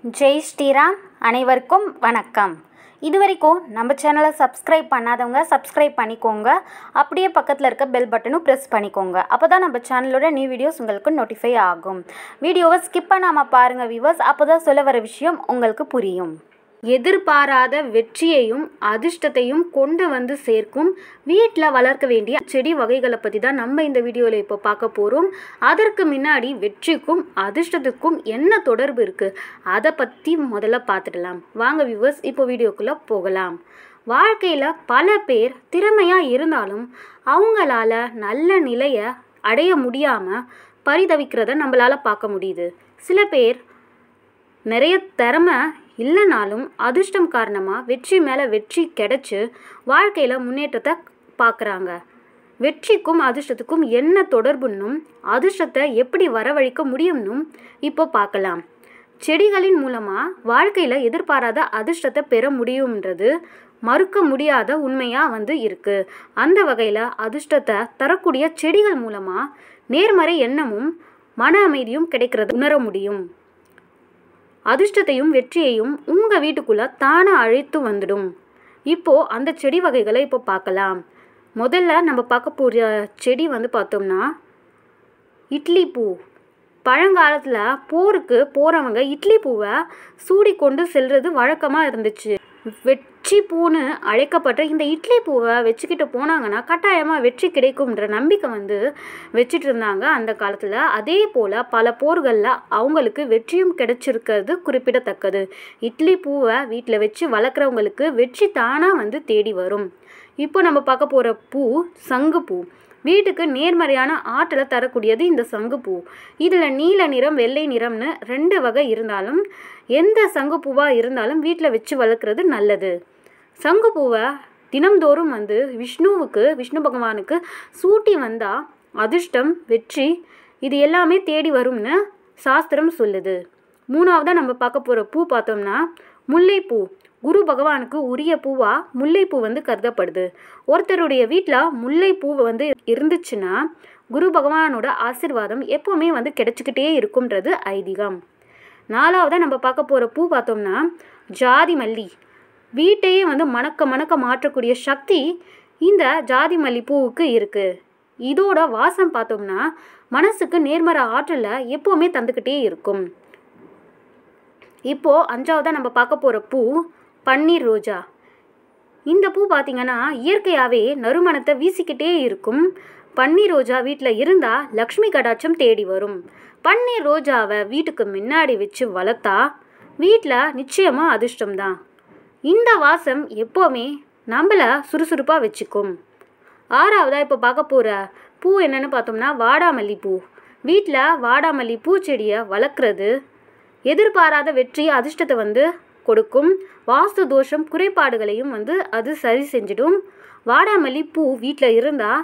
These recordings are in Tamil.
ஜெய் ஸ்ரீராம் அனைவருக்கும் வணக்கம் இது வரைக்கும் நம்ம சேனலை சப்ஸ்கிரைப் பண்ணாதவங்க சப்ஸ்கிரைப் பண்ணிக்கோங்க அப்படியே பக்கத்தில் இருக்க பெல் பட்டனும் ப்ரெஸ் பண்ணிக்கோங்க அப்போ தான் நம்ம சேனலோட நியூ வீடியோஸ் உங்களுக்கு நோட்டிஃபை ஆகும் வீடியோவை ஸ்கிப் பண்ணாமல் பாருங்கள் வியூவர்ஸ் அப்போ தான் சொல்ல வர விஷயம் உங்களுக்கு புரியும் எதிர்பாராத வெற்றியையும் அதிர்ஷ்டத்தையும் கொண்டு வந்து சேர்க்கும் வீட்டில் வளர்க்க வேண்டிய செடி வகைகளை பற்றி தான் நம்ம இந்த வீடியோவில் இப்போ பார்க்க போகிறோம் அதற்கு முன்னாடி வெற்றிக்கும் அதிர்ஷ்டத்துக்கும் என்ன தொடர்பு இருக்குது அதை பற்றி முதல்ல பார்த்துடலாம் வாங்க வியூவர்ஸ் இப்போ வீடியோக்குள்ளே போகலாம் வாழ்க்கையில் பல பேர் திறமையாக இருந்தாலும் அவங்களால நல்ல நிலையை அடைய முடியாமல் பரிதவிக்கிறத நம்மளால் பார்க்க முடியுது சில பேர் நிறைய திறமை இல்லைனாலும் அதிர்ஷ்டம் காரணமாக வெற்றி மேலே வெற்றி கிடைச்சு வாழ்க்கையில் முன்னேற்றத்தை பார்க்குறாங்க வெற்றிக்கும் அதிர்ஷ்டத்துக்கும் என்ன தொடர்புன்னும் அதிர்ஷ்டத்தை எப்படி வரவழைக்க முடியும்னும் இப்போ பார்க்கலாம் செடிகளின் மூலமாக வாழ்க்கையில் எதிர்பாராத அதிர்ஷ்டத்தை பெற முடியுன்றது மறுக்க முடியாத உண்மையாக வந்து இருக்குது அந்த வகையில் அதிர்ஷ்டத்தை தரக்கூடிய செடிகள் மூலமாக நேர்மறை எண்ணமும் மன அமைதியும் கிடைக்கிறது உணர முடியும் அதிர்ஷ்டத்தையும் வெற்றியையும் உங்கள் வீட்டுக்குள்ளே தானே அழைத்து வந்துடும் இப்போது அந்த செடி வகைகளை இப்போ பார்க்கலாம் முதல்ல நம்ம பார்க்க போகிற செடி வந்து பார்த்தோம்னா இட்லி பூ பழங்காலத்தில் போருக்கு போகிறவங்க இட்லி பூவை சூடி கொண்டு செல்வது வழக்கமாக இருந்துச்சு வெற்றி பூன்னு அழைக்கப்பட்ட இந்த இட்லி பூவை வச்சுக்கிட்டு போனாங்கன்னா கட்டாயமாக வெற்றி கிடைக்கும்ன்ற நம்பிக்கை வந்து வச்சுட்டு இருந்தாங்க அந்த காலத்தில் அதே போல் பல போர்களில் அவங்களுக்கு வெற்றியும் கிடைச்சிருக்கிறது குறிப்பிடத்தக்கது இட்லி பூவை வீட்டில் வச்சு வளர்க்குறவங்களுக்கு வெற்றி தானாக வந்து தேடி வரும் இப்போ நம்ம பார்க்க போகிற பூ சங்குப்பூ வீட்டுக்கு நேர்மறையான ஆற்றலை தரக்கூடியது இந்த சங்குப்பூ இதில் நீல நிறம் வெள்ளை நிறம்னு ரெண்டு வகை இருந்தாலும் எந்த சங்குப்பூவாக இருந்தாலும் வீட்டில் வச்சு வளர்க்குறது நல்லது சங்குப்பூவை தினம்தோறும் வந்து விஷ்ணுவுக்கு விஷ்ணு பகவானுக்கு சூட்டி வந்தால் அதிர்ஷ்டம் வெற்றி இது எல்லாமே தேடி வரும்னு சாஸ்திரம் சொல்லுது மூணாவதாக நம்ம பார்க்க போகிற பூ பார்த்தோம்னா முல்லைப்பூ குரு பகவானுக்கு உரிய பூவா முல்லைப்பூ வந்து கருதப்படுது ஒருத்தருடைய வீட்டில் முல்லைப்பூ வந்து இருந்துச்சுன்னா குரு பகவானோட ஆசிர்வாதம் எப்போவுமே வந்து கிடைச்சிக்கிட்டே இருக்கும்ன்றது ஐதீகம் நாலாவதாக நம்ம பார்க்க போகிற பூ பார்த்தோம்னா ஜாதி மல்லி வீட்டையே வந்து மணக்க மணக்க மாற்றக்கூடிய சக்தி இந்த ஜாதி மல்லி பூவுக்கு இருக்குது இதோட வாசம் பார்த்தோம்னா மனசுக்கு நேர்மறை ஆற்றலை எப்போவுமே தந்துக்கிட்டே இருக்கும் இப்போது அஞ்சாவதாக நம்ம பார்க்க போகிற பூ பன்னீர் ரோஜா இந்த பூ பார்த்திங்கன்னா இயற்கையாகவே நறுமணத்தை வீசிக்கிட்டே இருக்கும் பன்னீர் ரோஜா வீட்டில் இருந்தால் லக்ஷ்மி கடாட்சம் தேடி வரும் பன்னீர் ரோஜாவை வீட்டுக்கு முன்னாடி வச்சு வளர்த்தா வீட்டில் நிச்சயமாக அதிர்ஷ்டம்தான் இந்த வாசம் எப்போவுமே நம்மளை சுறுசுறுப்பாக வச்சுக்கும் ஆறாவதாக இப்போ பார்க்க போகிற பூ என்னென்னு பார்த்தோம்னா வாடாமல்லி பூ வீட்டில் வாடாமல்லி பூச்செடியை வளர்க்குறது எதிர்பாராத வெற்றி அதிர்ஷ்டத்தை வந்து கொடுக்கும் வாஸ்து தோஷம் குறைபாடுகளையும் வந்து அது சரி செஞ்சிடும் வாடாமல்லி பூ வீட்டில் இருந்தால்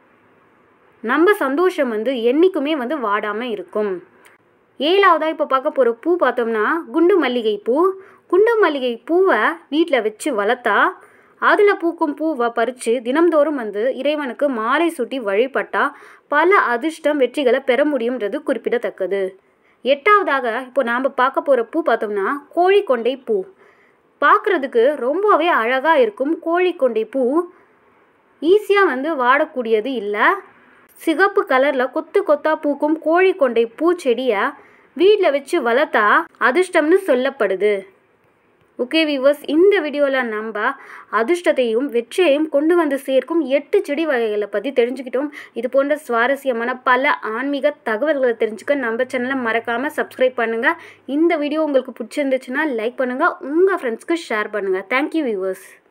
நம்ம சந்தோஷம் வந்து என்றைக்குமே வந்து வாடாமல் இருக்கும் ஏழாவதாக இப்போ பார்க்க போகிற பூ பார்த்தோம்னா குண்டு மல்லிகை பூ குண்டு மல்லிகை பூவை வீட்டில் வச்சு வளர்த்தா அதில் பூக்கும் பூவை பறித்து தினம்தோறும் வந்து இறைவனுக்கு மாலை சுட்டி வழிபட்டா பல அதிர்ஷ்டம் வெற்றிகளை பெற முடியுன்றது குறிப்பிடத்தக்கது எட்டாவதாக இப்போ நாம் பார்க்க போகிற பூ பார்த்தோம்னா கோழிக்கொண்டை பூ பார்க்குறதுக்கு ரொம்பவே அழகாக இருக்கும் கோழிக்கொண்டை பூ ஈஸியாக வந்து வாடக்கூடியது இல்லை சிகப்பு கலரில் கொத்து கொத்தா பூக்கும் கோழிக்கொண்டை பூச்செடியை வீட்டில் வச்சு வளர்த்தா அதிர்ஷ்டம்னு சொல்லப்படுது ஓகே விவர்ஸ் இந்த வீடியோவில் நம்ம அதிர்ஷ்டத்தையும் வெற்றியையும் கொண்டு வந்து சேர்க்கும் எட்டு செடி வகைகளை பற்றி தெரிஞ்சுக்கிட்டோம் இது போன்ற சுவாரஸ்யமான பல ஆன்மீக தகவல்களை தெரிஞ்சுக்க நம்ம சேனலை மறக்காமல் சப்ஸ்கிரைப் பண்ணுங்கள் இந்த வீடியோ உங்களுக்கு பிடிச்சிருந்துச்சுன்னா லைக் பண்ணுங்கள் உங்கள் ஃப்ரெண்ட்ஸ்க்கு ஷேர் பண்ணுங்கள் தேங்க்யூ வியூவர்ஸ்